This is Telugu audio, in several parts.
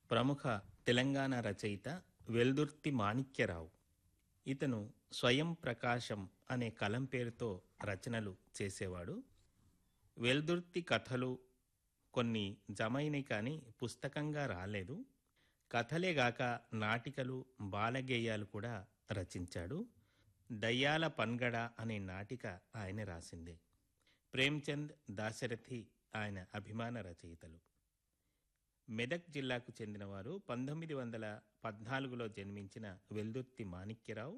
ప్రముఖ తెలంగాణ రచయిత వెల్దుర్తి మాణిక్యరావు ఇతను స్వయం ప్రకాశం అనే కలం పేరుతో రచనలు చేసేవాడు వెల్దుర్తి కథలు కొన్ని జమైనవి కానీ పుస్తకంగా రాలేదు కథలే గాక నాటికలు బాలగేయాలు కూడా రచించాడు దయ్యాల పన్గడ అనే నాటిక ఆయన రాసిందే ప్రేమ్చంద్ దాశరథి ఆయన అభిమాన రచయితలు మెదక్ జిల్లాకు చెందినవారు పంతొమ్మిది వందల పద్నాలుగులో జన్మించిన వెల్దుర్తి మాణిక్యరావు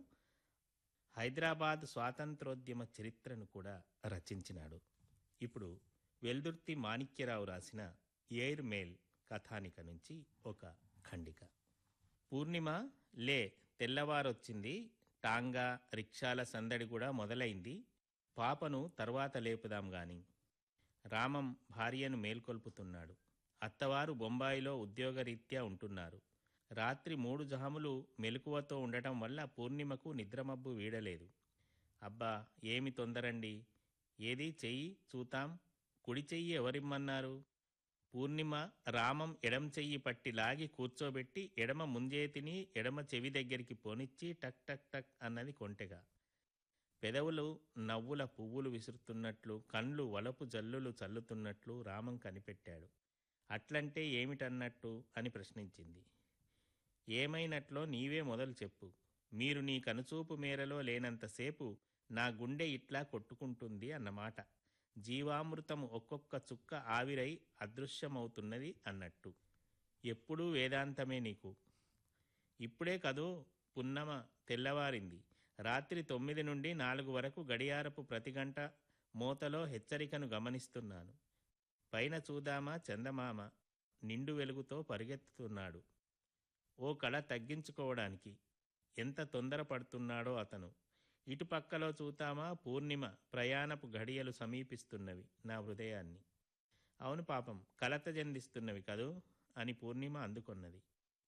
హైదరాబాద్ స్వాతంత్రోద్యమ చరిత్రను కూడా రచించినాడు ఇప్పుడు వెల్దుర్తి మాణిక్యరావు రాసిన ఎయిర్ మేల్ కథానిక నుంచి ఒక ఖండిక పూర్ణిమ లే తెల్లవారొచ్చింది టాంగా రిక్షాల సందడి కూడా మొదలైంది పాపను తర్వాత లేపుదాం గాని రామం భార్యను మేల్కొల్పుతున్నాడు అత్తవారు బొంబాయిలో ఉద్యోగరీత్యా ఉంటున్నారు రాత్రి మూడు జహములు మెలకువతో ఉండటం వల్ల పూర్ణిమకు నిద్రమబ్బు వీడలేదు అబ్బా ఏమి తొందరండి ఏది చెయ్యి చూతాం కుడి చెయ్యి ఎవరిమ్మన్నారు పూర్ణిమ రామం ఎడం చెయ్యి పట్టి లాగి కూర్చోబెట్టి ఎడమ ముంజేతిని ఎడమ చెవి దగ్గరికి పోనిచ్చి టక్ టక్ టక్ అన్నది కొంటెగా పెదవులు నవ్వుల పువ్వులు విసురుతున్నట్లు కండ్లు వలపు జల్లులు చల్లుతున్నట్లు రామం కనిపెట్టాడు అట్లంటే ఏమిటన్నట్టు అని ప్రశ్నించింది ఏమైనట్లో నీవే మొదలు చెప్పు మీరు నీ కనుచూపు మేరలో లేనంతసేపు నా గుండె ఇట్లా కొట్టుకుంటుంది అన్నమాట జీవామృతం ఒక్కొక్క చుక్క ఆవిరై అదృశ్యమవుతున్నది అన్నట్టు ఎప్పుడూ వేదాంతమే నీకు ఇప్పుడే కదూ పున్నమ తెల్లవారింది రాత్రి తొమ్మిది నుండి నాలుగు వరకు గడియారపు ప్రతి గంట మోతలో హెచ్చరికను గమనిస్తున్నాను పైన చూదామా చందమామ నిండు వెలుగుతో పరిగెత్తుతున్నాడు ఓ కళ తగ్గించుకోవడానికి ఎంత తొందరపడుతున్నాడో అతను ఇటుపక్కలో చూతామా పూర్ణిమ ప్రయాణపు ఘడియలు సమీపిస్తున్నవి నా హృదయాన్ని అవును పాపం కలత చెందిస్తున్నవి కదూ అని పూర్ణిమ అందుకొన్నది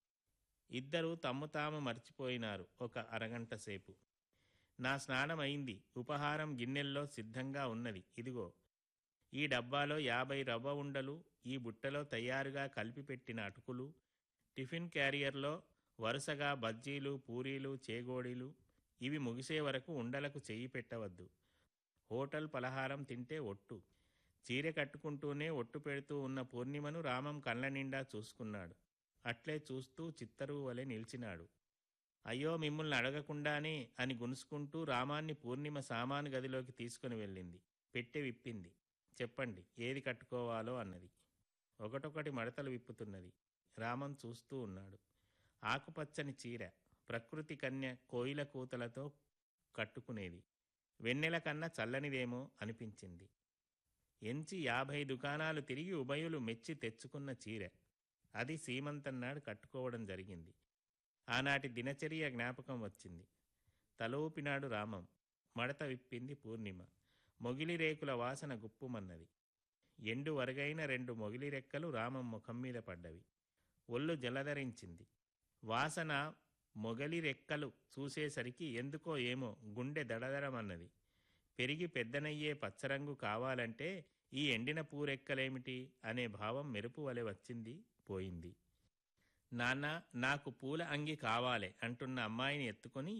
ఇద్దరూ తమ్ము తాము మర్చిపోయినారు ఒక అరగంట సేపు నా స్నానం అయింది ఉపహారం గిన్నెల్లో సిద్ధంగా ఉన్నది ఇదిగో ఈ డబ్బాలో యాభై రవ్వ ఉండలు ఈ బుట్టలో తయారుగా కలిపి పెట్టిన అటుకులు టిఫిన్ క్యారియర్లో వరుసగా బజ్జీలు పూరీలు చేగోడీలు ఇవి ముగిసే వరకు ఉండలకు చెయ్యి పెట్టవద్దు హోటల్ పలహారం తింటే ఒట్టు చీర కట్టుకుంటూనే ఒట్టు పెడుతూ ఉన్న పూర్ణిమను రామం కళ్ళ నిండా చూసుకున్నాడు అట్లే చూస్తూ చిత్తరువు వలె నిలిచినాడు అయ్యో మిమ్మల్ని అడగకుండానే అని గునుసుకుంటూ రామాన్ని పూర్ణిమ సామాను గదిలోకి తీసుకుని వెళ్ళింది పెట్టె విప్పింది చెప్పండి ఏది కట్టుకోవాలో అన్నది ఒకటొకటి మడతలు విప్పుతున్నది రామం చూస్తూ ఉన్నాడు ఆకుపచ్చని చీర ప్రకృతి కన్య కోయిల కూతలతో కట్టుకునేది వెన్నెల కన్నా చల్లనిదేమో అనిపించింది ఎంచి యాభై దుకాణాలు తిరిగి ఉభయులు మెచ్చి తెచ్చుకున్న చీర అది సీమంతన్నాడు కట్టుకోవడం జరిగింది ఆనాటి దినచర్య జ్ఞాపకం వచ్చింది తలూపినాడు రామం మడత విప్పింది పూర్ణిమ మొగిలి రేకుల వాసన గుప్పుమన్నది ఎండు వరగైన రెండు మొగిలి రెక్కలు రామం ముఖం మీద పడ్డవి ఒళ్ళు జలధరించింది వాసన మొగలి రెక్కలు చూసేసరికి ఎందుకో ఏమో గుండె దడదడమన్నది పెరిగి పెద్దనయ్యే పచ్చరంగు కావాలంటే ఈ ఎండిన పూరెక్కలేమిటి అనే భావం మెరుపు వలె వచ్చింది పోయింది నాన్న నాకు పూల అంగి కావాలే అంటున్న అమ్మాయిని ఎత్తుకొని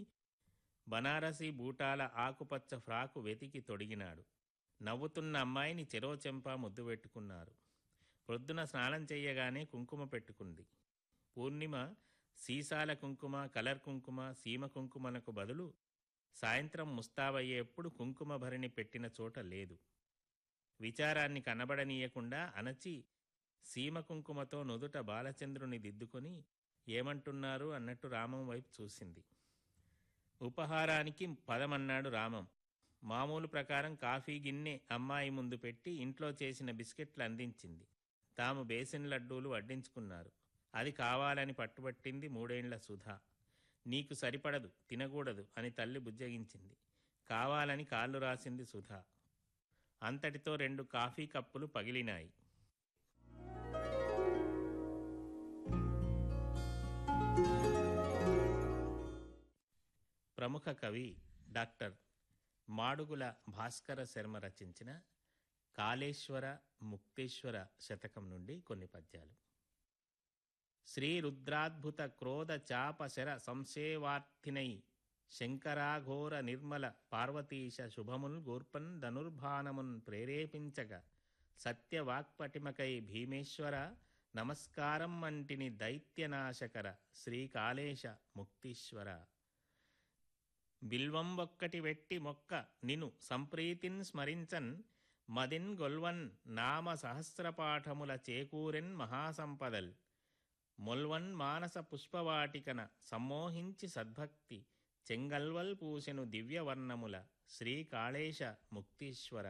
బనారసీ బూటాల ఆకుపచ్చ ఫ్రాకు వెతికి తొడిగినాడు నవ్వుతున్న అమ్మాయిని చెరో చెంప ముద్దు పెట్టుకున్నారు ప్రొద్దున స్నానం చెయ్యగానే కుంకుమ పెట్టుకుంది పూర్ణిమ సీసాల కుంకుమ కలర్ కుంకుమ సీమ కుంకుమలకు బదులు సాయంత్రం ముస్తాబయ్యేప్పుడు కుంకుమ భరిణి పెట్టిన చోట లేదు విచారాన్ని కనబడనీయకుండా అణచి సీమ కుంకుమతో నుదుట బాలచంద్రుని దిద్దుకొని ఏమంటున్నారు అన్నట్టు రామం వైపు చూసింది ఉపహారానికి పదమన్నాడు రామం మామూలు ప్రకారం కాఫీ గిన్నె అమ్మాయి ముందు పెట్టి ఇంట్లో చేసిన బిస్కెట్లు అందించింది తాము బేసిన్ లడ్డూలు వడ్డించుకున్నారు అది కావాలని పట్టుబట్టింది మూడేండ్ల సుధా నీకు సరిపడదు తినకూడదు అని తల్లి బుజ్జగించింది కావాలని కాళ్ళు రాసింది సుధా అంతటితో రెండు కాఫీ కప్పులు పగిలినాయి ప్రముఖ కవి డాక్టర్ మాడుగుల భాస్కర శర్మ రచించిన కాళేశ్వర ముక్తేశ్వర శతకం నుండి కొన్ని పద్యాలు శ్రీరుద్రాద్భుత క్రోధ చాప శర సంసేవార్థినై శంకరాఘోర నిర్మల పార్వతీశ శుభముల్ గూర్పన్ ధనుర్భానమున్ ప్రేరేపించగ సత్యవాక్పటిమకై భీమేశ్వర నమస్కారం అంటిని దైత్యనాశకర శ్రీకాళేశ ముక్తీశ్వర బిల్వం ఒక్కటి వెట్టి మొక్క నిను సంప్రీతిన్ స్మరించన్ మదిన్ గొల్వన్ నామ సహస్రపాఠముల చేకూరెన్ మహాసంపదల్ మొల్వన్ మానస పుష్పవాటికన సమ్మోహించి సద్భక్తి చెంగల్వల్ పూసెను దివ్యవర్ణముల శ్రీకాళేశ ముక్తీశ్వర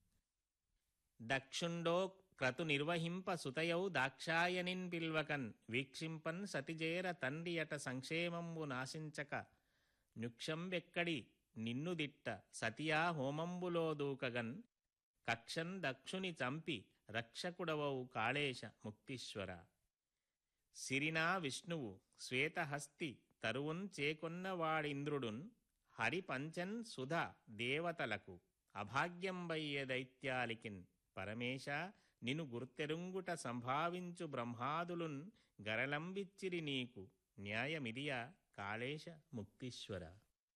దక్షుండో క్రతు నిర్వహింప సుతయౌ దాక్షాయనిన్ పిల్వకన్ వీక్షింపన్ సతిజేర తండ్రియట సంక్షేమంబు నాశించక నుక్షంబెక్కడి నిన్ను దిట్ట సతియా హోమంబులో దూకగన్ కక్షన్ దక్షుని చంపి రక్షకుడవౌ కాళేశ ముక్తీశ్వర సిరినా విష్ణువు శ్వేతహస్తి తరువున్ చేకొన్నవాడింద్రుడున్ హరిపంచన్ సుధ దేవతలకు అభాగ్యంబయ్య దైత్యాలికిన్ పరమేశ నిను గుర్తెరుంగుట సంభావించు బ్రహ్మాదులున్ గరలంబిచ్చిరి నీకు న్యాయమిదియా కాళేశ ముక్తీశ్వర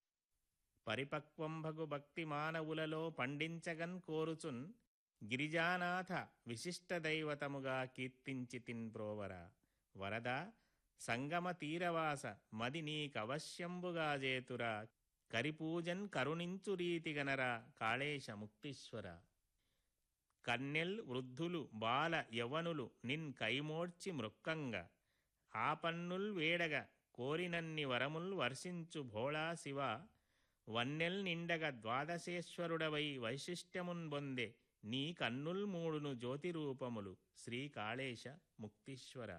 పరిపక్వంభగు భక్తి మానవులలో పండించగన్ కోరుచున్ గిరిజానాథ విశిష్ట దైవతముగా కీర్తించితిన్ ప్రోవర వరద సంగమ తీరవాస మది నీకవశ్యంబుగా జేతురా కరిపూజన్ కరుణించు రీతిగనరా కాళేశ ముక్తీశ్వర కన్నెల్ వృద్ధులు బాల యవనులు నిన్ కైమోడ్చి మృక్కంగ ఆపన్నుల్ వేడగ కోరినన్ని వరముల్ వర్షించు భోళా శివ వన్నెల్ నిండగ ద్వాదశేశ్వరుడవై వైశిష్ట్యమున్ బొందే నీ కన్నుల్ మూడును జ్యోతిరూపములు శ్రీకాళేశ ముక్తీశ్వర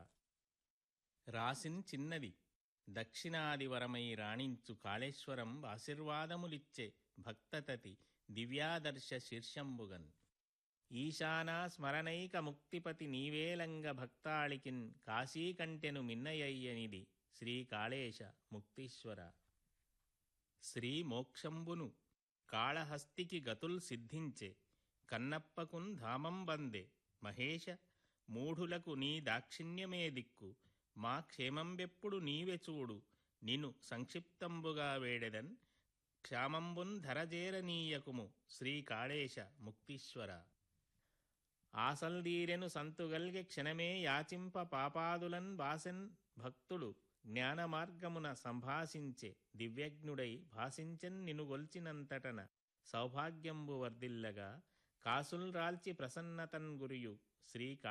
రాసిన్ చిన్నది దక్షిణాదివరమై రాణించు కాళేశ్వరం ఆశీర్వాదములిచ్చే భక్తతతి దివ్యాదర్శ శీర్షంబుగన్ ఈశానా స్మరణైక ముక్తిపతి నీవేలంగ భక్తాళికిన్ కాశీకంటెను మిన్నయయ్యనిది శ్రీకాళేశ ముక్తీశ్వర శ్రీ మోక్షంబును కాళహస్తికి గతుల్ సిద్ధించే కన్నప్పకున్ ధామం బందే మహేష మూఢులకు నీ దాక్షిణ్యమే దిక్కు మా క్షేమంబెప్పుడు నీవె చూడు నిను సంక్షిప్తంబుగా వేడెదన్ క్షామంబున్ ధరజేరనీయకుము శ్రీకాళేశ ముక్తీశ్వర ఆసల్దీరెను సంతుగల్గె క్షణమే యాచింప పాపాదులన్ వాసెన్ భక్తుడు జ్ఞాన మార్గమున సంభాషించే దివ్యజ్ఞుడై భాషించెన్ నిను గొల్చినంతటన సౌభాగ్యంబు వర్ధిల్లగా కాసుల్ రాల్చి ప్రసన్నతన్ గురియు శ్రీ